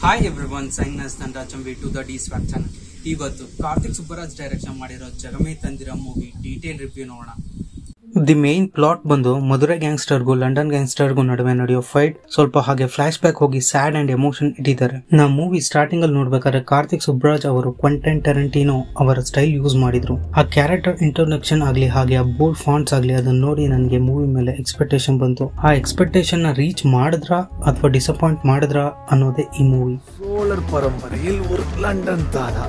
Hi everyone ಸೈನಸ್ ತಂಡಾಚಂಬಿ to the D swag channel ಇವತ್ತು ಕಾರ್ತಿಕ್ ಸುಬ್ಬರಾಜ್ ಡೈರೆಕ್ಷನ್ ಮಾಡಿರೋ Jagame Thandhiram movie detail review ನೋಡೋಣ ದಿ ಮೇನ್ ಪ್ಲಾಟ್ ಬಂದು ಮಧುರೈ ಗ್ಯಾಂಗ್ಸ್ಟರ್ಗೂ ಲಂಡನ್ ಗ್ಯಾಂಗ್ಸ್ಟರ್ಗೂ ನಡುವೆ ನಡೆಯೋ ಫೈಟ್ ಸ್ವಲ್ಪ ಹಾಗೆ ಫ್ಲಾಶ್ ಬ್ಯಾಕ್ ಹೋಗಿ ಸ್ಯಾಡ್ ಅಂಡ್ ಎಮೋಷನ್ ಇಟ್ಟಿದ್ದಾರೆ ನಾ ಮೂವಿ ಸ್ಟಾರ್ಟಿಂಗ್ ಅಲ್ಲಿ ನೋಡ್ಬೇಕಾದ್ರೆ ಕಾರ್ತಿಕ್ ಸುಬ್ರಾಜ್ ಅವರು ಕ್ವಂಟೆನ್ ಟೆರೆಂಟಿನೋ ಅವರ ಸ್ಟೈಲ್ ಯೂಸ್ ಮಾಡಿದ್ರು ಆ ಕ್ಯಾರೆಕ್ಟರ್ ಇಂಟ್ರೊಡಕ್ಷನ್ ಆಗ್ಲಿ ಹಾಗೆ ಆ ಬೋಲ್ಡ್ ಫಾಂಟ್ಸ್ ಆಗ್ಲಿ ಅದನ್ನ ನೋಡಿ ನನಗೆ ಮೂವಿ ಮೇಲೆ ಎಕ್ಸ್ಪೆಕ್ಟೇಷನ್ ಬಂತು ಆ ಎಕ್ಸ್ಪೆಕ್ಟೇಷನ್ ನ ರೀಚ್ ಮಾಡಿದ್ರ ಅಥವಾ ಡಿಸಪಾಯಿಂಟ್ ಮಾಡಿದ್ರ ಅನ್ನೋದೇ ಈ ಮೂವಿ சோழர் பரம்பரையில் ஒரு லண்டன் தாதா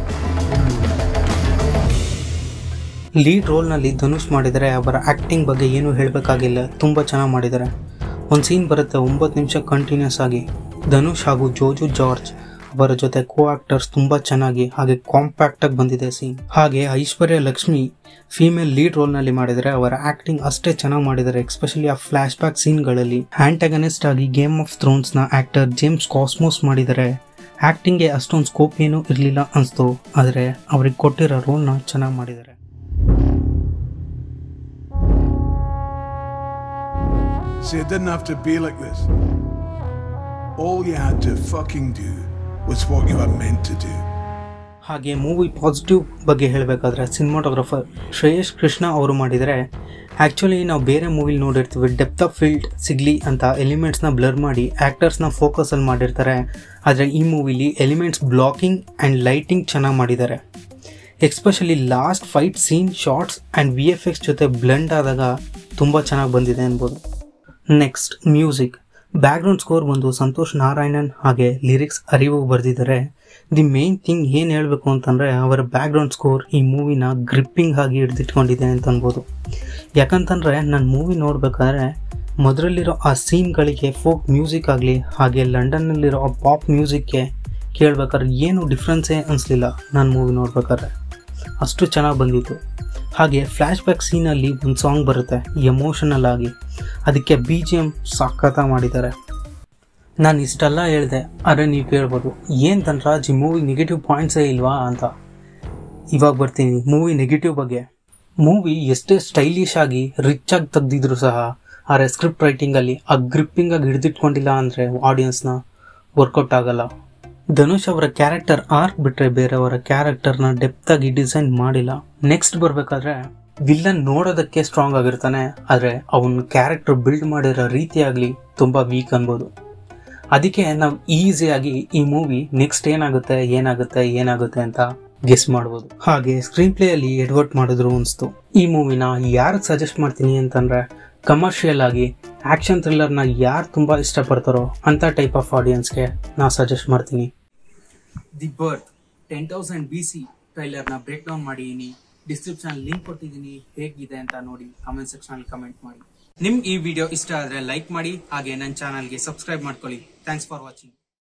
ಲೀಡ್ ರೋಲ್ನಲ್ಲಿ ಧನುಷ್ ಮಾಡಿದರೆ ಅವರ ಆ್ಯಕ್ಟಿಂಗ್ ಬಗ್ಗೆ ಏನು ಹೇಳಬೇಕಾಗಿಲ್ಲ ತುಂಬ ಚೆನ್ನಾಗಿ ಮಾಡಿದ್ದಾರೆ ಒಂದು ಸೀನ್ ಬರುತ್ತೆ ಒಂಬತ್ತು ನಿಮಿಷ ಕಂಟಿನ್ಯೂಸ್ ಆಗಿ ಧನುಷ್ ಹಾಗೂ ಜೋಜು ಜಾರ್ಜ್ ಅವರ ಜೊತೆ ಕೋ ಆಕ್ಟರ್ಸ್ ತುಂಬ ಚೆನ್ನಾಗಿ ಹಾಗೆ ಕಾಂಪ್ಯಾಕ್ಟ್ ಆಗಿ ಬಂದಿದೆ ಸೀನ್ ಹಾಗೆ ಐಶ್ವರ್ಯ ಲಕ್ಷ್ಮಿ ಫೀಮೇಲ್ ಲೀಡ್ ರೋಲ್ನಲ್ಲಿ ಮಾಡಿದರೆ ಅವರ ಆ್ಯಕ್ಟಿಂಗ್ ಅಷ್ಟೇ ಚೆನ್ನಾಗಿ ಮಾಡಿದ್ದಾರೆ ಎಸ್ಪೆಷಲಿ ಆ ಫ್ಲಾಶ್ ಬ್ಯಾಕ್ ಸೀನ್ಗಳಲ್ಲಿ ಆಂಟಗನಿಸ್ಟ್ ಆಗಿ ಗೇಮ್ ಆಫ್ ಥ್ರೋನ್ಸ್ನ ಆಕ್ಟರ್ ಜೇಮ್ಸ್ ಕಾಸ್ಮೋಸ್ ಮಾಡಿದರೆ ಆ್ಯಕ್ಟಿಂಗ್ಗೆ ಅಷ್ಟೊಂದು ಸ್ಕೋಪ್ ಏನೂ ಇರಲಿಲ್ಲ ಅನಿಸ್ತು ಆದರೆ ಅವ್ರಿಗೆ ಕೊಟ್ಟಿರೋ ರೋಲ್ನ ಚೆನ್ನಾಗಿ ಮಾಡಿದ್ದಾರೆ See, it didn't have to be like this. All you had to fucking do was what you were meant to do. ಹಾಗೆ ಮೂವಿ ಪಾಸಿಟಿವ್ ಬಗ್ಗೆ ಹೇಳಬೇಕಾದ್ರೆ ಸಿನಿಮಾಟೋಗ್ರಫರ್ ಶ್ರೇಯಸ್ ಕೃಷ್ಣ ಅವರು ಮಾಡಿದರೆ ಆ್ಯಕ್ಚುಲಿ ನಾವು ಬೇರೆ ಮೂವಿಲಿ ನೋಡಿರ್ತೀವಿ ಡೆಪ್ತ್ ಆಫ್ ಫೀಲ್ಡ್ ಸಿಗಲಿ ಅಂತ ಎಲಿಮೆಂಟ್ಸ್ನ ಬ್ಲರ್ ಮಾಡಿ ಆ್ಯಕ್ಟರ್ಸ್ನ ಫೋಕಸಲ್ಲಿ ಮಾಡಿರ್ತಾರೆ ಆದರೆ ಈ ಮೂವಿಲಿ ಎಲಿಮೆಂಟ್ಸ್ ಬ್ಲಾಕಿಂಗ್ ಆ್ಯಂಡ್ ಲೈಟಿಂಗ್ ಚೆನ್ನಾಗಿ ಮಾಡಿದ್ದಾರೆ especially last fight scene shots and V F X ಜೊತೆ ಬ್ಲೆಂಡ್ ಆದಾಗ ತುಂಬ ಚೆನ್ನಾಗಿ ಬಂದಿದೆ ಅನ್ಬೋದು ನೆಕ್ಸ್ಟ್ ಮ್ಯೂಸಿಕ್ ಬ್ಯಾಕ್ಗ್ರೌಂಡ್ ಸ್ಕೋರ್ ಬಂದು ಸಂತೋಷ್ ನಾರಾಯಣನ್ ಹಾಗೆ ಲಿರಿಕ್ಸ್ ಅರಿವು ಬರೆದಿದ್ದಾರೆ ದಿ ಮೇನ್ ಥಿಂಗ್ ಏನು ಹೇಳಬೇಕು ಅಂತಂದರೆ ಅವರ ಬ್ಯಾಕ್ಗ್ರೌಂಡ್ ಸ್ಕೋರ್ ಈ ಮೂವಿನ ಗ್ರಿಪ್ಪಿಂಗ್ ಆಗಿ ಹಿಡಿದಿಟ್ಕೊಂಡಿದೆ ಅಂತ ಅನ್ಬೋದು ಯಾಕಂತಂದರೆ ನಾನು ಮೂವಿ ನೋಡಬೇಕಾದ್ರೆ ಮೊದಲಲ್ಲಿರೋ ಆ ಸೀನ್ಗಳಿಗೆ ಫೋಕ್ ಮ್ಯೂಸಿಕ್ ಆಗಲಿ ಹಾಗೆ ಲಂಡನ್ನಲ್ಲಿರೋ ಆ ಪಾಪ್ ಮ್ಯೂಸಿಕ್ಗೆ ಕೇಳ್ಬೇಕಾದ್ರೆ ಏನು ಡಿಫ್ರೆನ್ಸೇ ಅನಿಸ್ಲಿಲ್ಲ ನಾನು ಮೂವಿ ನೋಡ್ಬೇಕಾದ್ರೆ ಅಷ್ಟು ಚೆನ್ನಾಗಿ ಬಂದಿತ್ತು ಹಾಗೆ ಫ್ಲ್ಯಾಶ್ ಬ್ಯಾಕ್ ಸೀನಲ್ಲಿ ಒಂದು ಸಾಂಗ್ ಬರುತ್ತೆ ಎಮೋಷನಲ್ ಆಗಿ ಅದಕ್ಕೆ ಬಿ ಜಿ ಎಮ್ ಸಖತ್ತಾಗಿ ಮಾಡಿದ್ದಾರೆ ನಾನು ಇಷ್ಟೆಲ್ಲ ಹೇಳಿದೆ ಆದರೆ ನೀವು ಕೇಳ್ಬೋದು ಏನು ತನ್ರಾಜ್ ಈ ಮೂವಿ ನೆಗೆಟಿವ್ ಪಾಯಿಂಟ್ಸೇ ಇಲ್ವಾ ಅಂತ ಇವಾಗ ಬರ್ತೀನಿ ಮೂವಿ ನೆಗೆಟಿವ್ ಬಗ್ಗೆ ಮೂವಿ ಎಷ್ಟೇ ಸ್ಟೈಲಿಶ್ ಆಗಿ ರಿಚ್ ಆಗಿ ತೆಗ್ದಿದ್ರು ಸಹ ಆದರೆ ಸ್ಕ್ರಿಪ್ಟ್ ರೈಟಿಂಗಲ್ಲಿ ಆ ಗ್ರಿಪ್ಪಿಂಗ್ ಆಗಿ ಹಿಡಿದಿಟ್ಕೊಂಡಿಲ್ಲ ಅಂದರೆ ಆಡಿಯನ್ಸ್ನ ವರ್ಕೌಟ್ ಆಗಲ್ಲ ಧನುಷ್ ಅವರ ಕ್ಯಾರೆಕ್ಟರ್ ಆರ್ಕ್ ಬಿಟ್ರೆ ಬೇರೆಯವರ ಕ್ಯಾರೆಕ್ಟರ್ನ ಡೆಪ್ತ್ ಆಗಿ ಡಿಸೈನ್ ಮಾಡಿಲ್ಲ ನೆಕ್ಸ್ಟ್ ಬರಬೇಕಾದ್ರೆ ವಿಲ್ಲನ್ ನೋಡೋದಕ್ಕೆ ಸ್ಟ್ರಾಂಗ್ ಆಗಿರ್ತಾನೆ ಆದರೆ ಅವನ ಕ್ಯಾರೆಕ್ಟರ್ ಬಿಲ್ಡ್ ಮಾಡಿರೋ ರೀತಿ ಆಗಲಿ ತುಂಬ ವೀಕ್ ಅನ್ಬೋದು ಅದಕ್ಕೆ ನಾವು ಈಸಿಯಾಗಿ ಈ ಮೂವಿ ನೆಕ್ಸ್ಟ್ ಏನಾಗುತ್ತೆ ಏನಾಗುತ್ತೆ ಏನಾಗುತ್ತೆ ಅಂತ ಗೆಸ್ ಮಾಡ್ಬೋದು ಹಾಗೆ ಸ್ಕ್ರೀನ್ ಪ್ಲೇ ಅಲ್ಲಿ ಎಡ್ವರ್ಟ್ ಮಾಡಿದ್ರು ಅನಿಸ್ತು ಈ ಮೂವಿನ ಯಾರಿಗೆ ಸಜೆಸ್ಟ್ ಮಾಡ್ತೀನಿ ಅಂತಂದ್ರೆ ಕಮರ್ಷಿಯಲ್ ಆಗಿ ಆಕ್ಷನ್ ಥ್ರಿಲ್ಲರ್ನ ಯಾರು ತುಂಬ ಇಷ್ಟಪಡ್ತಾರೋ ಅಂತ ಟೈಪ್ ಆಫ್ ಆಡಿಯನ್ಸ್ಗೆ ನಾ ಸಜೆಸ್ಟ್ ಮಾಡ್ತೀನಿ the birth ten thousand B C ಟ್ರೈಲರ್ನ ಬ್ರೇಕ್ ಡೌನ್ ಮಾಡಿದ್ದೀನಿ ಡಿಸ್ಕ್ರಿಪ್ಷನ್ ಲಿಂಕ್ ಕೊಟ್ಟಿದ್ದೀನಿ ಹೇಗಿದೆ ಅಂತ ನೋಡಿ ಕಮೆಂಟ್ ಸೆಕ್ಷನ್ ಅಲ್ಲಿ ಕಮೆಂಟ್ ಮಾಡಿ ನಿಮ್ಗೆ ಈ ವಿಡಿಯೋ ಇಷ್ಟ ಆದ್ರೆ ಲೈಕ್ ಮಾಡಿ ಹಾಗೆ ನನ್ನ ಚಾನಲ್ಗೆ ಸಬ್ಸ್ಕ್ರೈಬ್ ಮಾಡ್ಕೊಳ್ಳಿ ಥ್ಯಾಂಕ್ಸ್ ಫಾರ್ ವಾಚಿಂಗ್